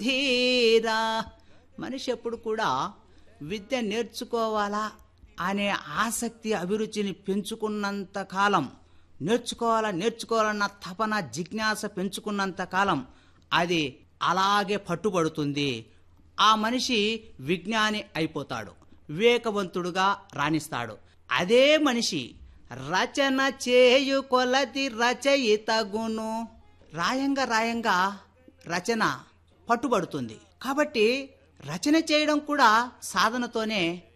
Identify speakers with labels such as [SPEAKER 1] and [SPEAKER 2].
[SPEAKER 1] ధీరా మనిషి ఎప్పుడు కూడా విద్య నేర్చుకోవాలా అనే ఆసక్తి అభిరుచిని పెంచుకున్నంత కాలం నేర్చుకోవాలా నేర్చుకోవాలన్న తపన జిజ్ఞాస పెంచుకున్నంత కాలం అది అలాగే పట్టుబడుతుంది ఆ మనిషి విజ్ఞాని అయిపోతాడు వివేకవంతుడుగా రాణిస్తాడు అదే మనిషి రచన చేయు కొలది రచయితగును రాయంగా రాయంగా రచన పట్టుబడుతుంది కాబట్టి రచన చేయడం కూడా సాధనతోనే